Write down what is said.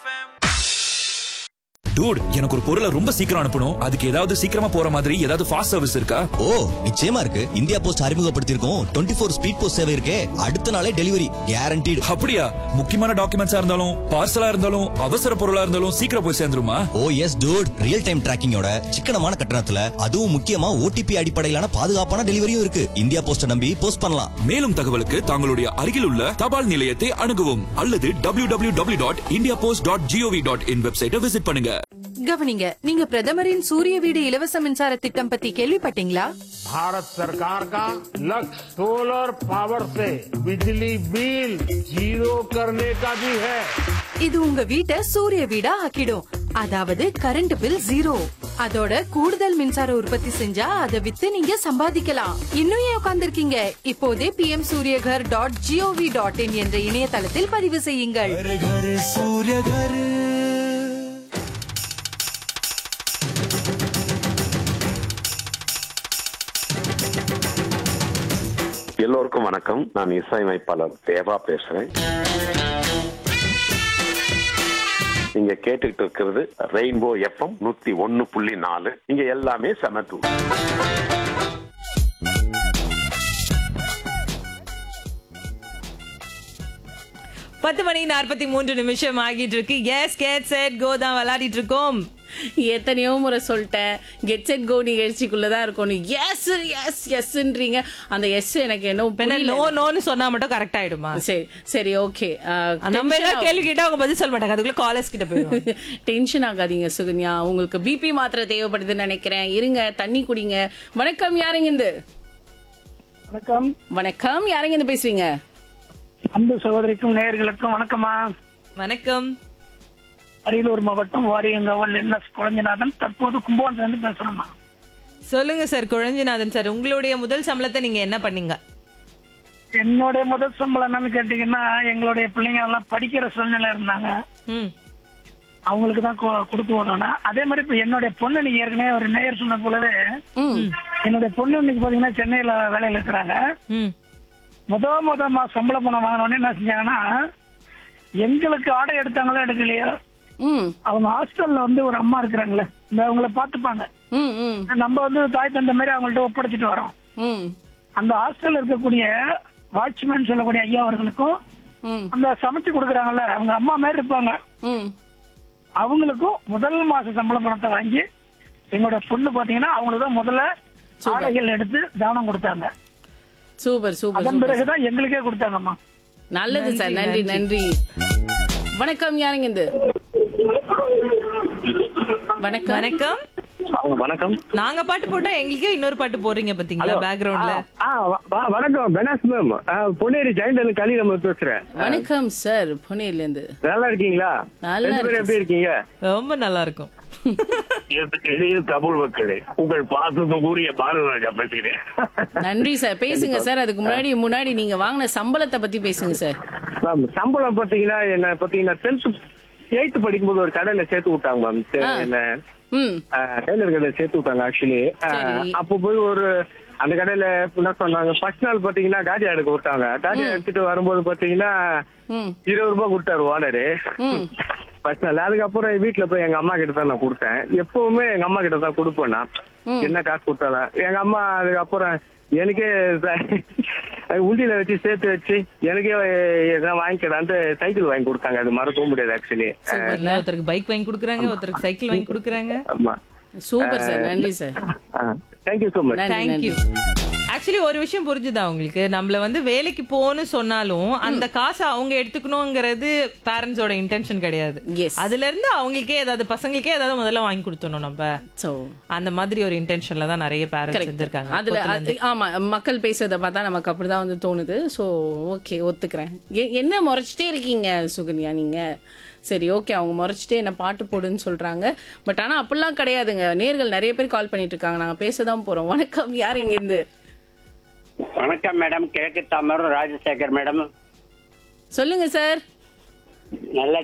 Dude எனக்கு ஒரு பொருளை ரொம்ப சீக்கிரம் அனுப்பணும் அதுக்கு ஏதாவது சீக்கிரமா போற மாதிரி ஏதாவது ஃபாஸ்ட் சர்வீஸ் இருக்கா ஓ நிச்சயமா இருக்கு இந்தியா போஸ்ட் அறிமுகப்படுத்தியிருக்கோம் டுவெண்ட்டி ஃபோர் ஸ்பீட் போஸ்ட் சேவை இருக்கே அடுத்த நாளே டெலிவரி கேரண்டீடு அப்படியா முக்கியமான டாக்குமெண்ட்ஸா இருந்தாலும் பார்சலா இருந்தாலும் அவசர பொருளா இருந்தாலும் சீக்கிரம் போய் சேர்ந்துருமா oh yes dude real time டிராக்கிங்கோட சிக்கனமான கட்டணத்துல அதுவும் முக்கியமா ஓடிபி அடிப்படையிலான பாதுகாப்பான டெலிவரியும் இருக்கு இந்தியா போஸ்ட நம்பி போஸ்ட் பண்ணலாம் மேலும் தகவலுக்கு தங்களுடைய அருகில் உள்ள தபால் நிலையத்தை அணுகவும் அல்லது W W W dot India post dot GOV dot in வெப்சைட்டை விசிட் பண்ணுங்க கவனிங்க நீங்க பிரதமரின் சூரிய வீடு இலவச மின்சார திட்டம் பத்தி கேள்விப்பட்டீங்களா भारत सरकार का लक्ष्य सोलर पावर से बिजली बिल जीरो करने का भी है இது உங்க வீட்டை சூரிய வீடா ஆக்கிடும் அதாவது கரண்ட் பில் ஜீரோ அதோட கூடுதல் மின்சார உற்பத்தி செஞ்சா அத வித்து நீங்க சம்பாதிக்கலாம் இன்னும் ஏன் உட்கார்ந்திருக்கீங்க இப்போதே P M Suryaghar dot GOV dot in என்ற இணையதளத்தில் பதிவு செய்யுங்கள் எல்லோருக்கும் வணக்கம் நான் இசையமைப்பாளர் தேவா பேசுறேன் நீங்க கேட்டுக்கிட்டு இருக்கிறது ரெயின்போ எஃப்எம் நூத்தி ஒன்னு புள்ளி நாலு இங்க எல்லாமே சமத்து பத்து மணி நாற்பத்தி மூன்று நிமிஷம் ஆகிட்டு இருக்கு எஸ் கேட் செட் கோ தான் விளையாடிட்டு இருக்கோம் எத்தனையோ முறை சொல்லிட்டேன் கெட் செட் கோ நிகழ்ச்சிக்குள்ளதான் இருக்கணும் எஸ் எஸ் எஸ்ன்றீங்க அந்த எஸ் எனக்கு என்ன பெண்ண புரியல. நோ நோன்னு சொன்னா மட்டும் கரெக்ட் ஆயிடுமா சரி சரி ஓகே நம்ம ஏதாவது கேள்வி கேட்டா அவங்க பதில் சொல்ல மாட்டாங்க அதுக்குள்ள காலேஜ் கிட்ட போயிடும் டென்ஷன் ஆகாதீங்க சுகன்யா உங்களுக்கு பிபி மாத்திரை தேவைப்படுதுன்னு நினைக்கிறேன் இருங்க தண்ணி குடிங்க வணக்கம் யாருங்க இருந்து வணக்கம் வணக்கம் யாருங்க இருந்து பேசுறீங்க அன்பு சகோதரிக்கும் நேயர்களுக்கும் வணக்கம்மா வணக்கம் அரியலூர் மாவட்டம் வாரியங்கவல் என் எஸ் குழஞ்சநாதன் தற்போது கும்பகோணத்துல இருந்து பேசுறேம்மா சொல்லுங்க சார் குழஞ்சிநாதன் சார் உங்களுடைய முதல் சம்பளத்தை நீங்க என்ன பண்ணீங்க என்னுடைய முதல் சம்பளம் என்னன்னு கேட்டீங்கன்னா எங்களுடைய பிள்ளைங்க எல்லாம் படிக்கிற சூழ்நிலை இருந்தாங்க ம் அவங்களுக்கு தான் கு- கொடுத்து விடணும் அதே மாதிரி இப்ப என்னுடைய பொண்ணு நீங்க ஏற்கனவே ஒரு நேயர் சொன்ன போலவே ம் என்னுடைய பொண்ணு இன்னைக்கு பாத்தீங்கன்னா சென்னையில வேலையில இருக்கிறாங்க ம் முத முத மா சம்பள பணம் வாங்கின உடனே என்ன செஞ்சாங்கன்னா எங்களுக்கு ஆடை எடுத்தாங்களோ எடுக்கலையோ ம் அவங்க ஹாஸ்டல்ல வந்து ஒரு அம்மா இருக்கிறாங்களே இந்த அவங்கள பாத்துப்பாங்க ம் ம் நம்ம வந்து தாய் தந்த மாதிரி அவங்கள்ட்ட ஒப்படைச்சிட்டு வரோம் ம் அந்த ஹாஸ்டல்ல இருக்கக்கூடிய வாட்ச்மேன் சொல்லக்கூடிய ஐயா அவர்களுக்கும் ம் அந்த சமைச்சு கொடுக்குறாங்கல்ல அவங்க அம்மா மாதிரி இருப்பாங்க ம் அவங்களுக்கும் முதல் மாச சம்பள பணத்தை வாங்கி எங்களோட பொண்ணு பாத்தீங்கன்னா அவங்களுக்கு தான் முதல்ல ஆடைகள் எடுத்து தானம் கொடுத்தாங்க சூப்பர் சூப்பர் அதன் சூப்பர் பிறகுதான் எங்களுக்கே கொடுத்தாங்கம்மா நல்லது சார் நன்றி நன்றி வணக்கம் யாருங்க இது வணக்கம் வணக்கம் வணக்கம் நாங்க பாட்டு போட்டா எங்களுக்கே இன்னொரு பாட்டு போடுறீங்க பாத்தீங்களா பேக்ரவுண்ட்ல ஆ வ- வ- வணக்கம் பெனாஸ் மேம் பொன்னேரி ஜெயந்தன் கலி நம்ம பேசுறேன் வணக்கம் சார் புனேல இருந்து நல்லா இருக்கீங்களா நல்லா ரெண்டு பேரும் இருக்கேன் எப்படி இருக்கீங்க ரொம்ப நல்லா இருக்கும் எளிய தமிழ் மக்களே உங்கள் பாசத்துக்குரிய பாரதராஜா பேசுகிறேன் நன்றி சார் பேசுங்க சார் அதுக்கு முன்னாடி முன்னாடி நீங்க வாங்கின சம்பளத்தை பத்தி பேசுங்க சார் மேம் சம்பளம் பாத்தீங்கன்னா என்ன பாத்தீங்கன்னா டென்த் எயித்து படிக்கும்போது ஒரு கடையில சேர்த்து விட்டாங்க மேம் ஆ. என்ன ம் டெய்லர் கடையில சேர்த்து விட்டாங்க ஆக்சுவலி சரி. அப்போ போய் ஒரு அந்த கடையில என்ன சொன்னாங்க ஃபர்ஸ்ட் நாள் பாத்தீங்கன்னா காடி எடுக்க விட்டாங்க காடி எடுத்துட்டு வரும்போது பாத்தீங்கன்னா ம் இருபது ரூபாய் கொடுத்தாரு ஓனரு ம் ஃபர்ஸ்ட் நாள் அதுக்கப்புறம் வீட்டுல போய் எங்க அம்மா கிட்ட தான் நான் கொடுத்தேன் எப்பவுமே எங்க அம்மா கிட்ட தான் கொடுப்பேன் நான் என்ன காசு கொடுத்தாலும் எங்க அம்மா அதுக்கப்புறம் எனக்கே ச- உண்டியில வச்சு சேர்த்து வச்சு எனக்கே எதாவது வாங்கிக்கலான்ட்டு சைக்கிள் வாங்கி கொடுத்தாங்க அது மறக்கவும் முடியாது ஆக்சுவலி இல்ல, ஒருத்தருக்கு பைக் வாங்கி கொடுக்குறாங்க ஒருத்தருக்கு சைக்கிள் வாங்கி கொடுக்குறாங்க ஆமா சூப்பர் சார் நன்றி சார் தேங்க்யூ ஸோ மச் நன்றி நன்றி தேங்க்யூ ஆக்சுவலி ஒரு விஷயம் புரிஞ்சுதா உங்களுக்கு நம்மள வந்து வேலைக்கு போன்னு சொன்னாலும் அந்த காசை அவங்க எடுத்துக்கணுங்கிறது பேரண்ட்ஸோட இன்டென்ஷன் கிடையாது Yes. அதுல இருந்து அவங்களுக்கே ஏதாவது பசங்களுக்கே ஏதாவது முதல்ல வாங்கி கொடுத்துடணும் நம்ம சோ அந்த மாதிரி ஒரு இன்டென்ஷன்ல தான் நிறைய பேரண்ட்ஸ் செஞ்சிருக்காங்க அதுல அப்போத்துல அது- ஆமா மக்கள் பேசுறத பார்த்தா நமக்கு அப்படிதான் வந்து தோணுது சோ ஓகே ஒத்துக்கிறேன் எ- என்ன முறைச்சிட்டே இருக்கீங்க சுகன்யா நீங்க சரி ஓகே அவங்க முறைச்சிட்டே என்ன பாட்டு போடுன்னு சொல்றாங்க பட் ஆனா அப்படிலாம் கிடையாதுங்க நேர்கள் நிறைய பேர் கால் பண்ணிட்டு இருக்காங்க நாங்க பேசதான் போறோம் வணக்கம் யார் இங்க இருந்து வணக்கம் மேடம் கிழக்கு தாமரம் ராஜசேகர் மேடம் சொல்லுங்க சார் நல்ல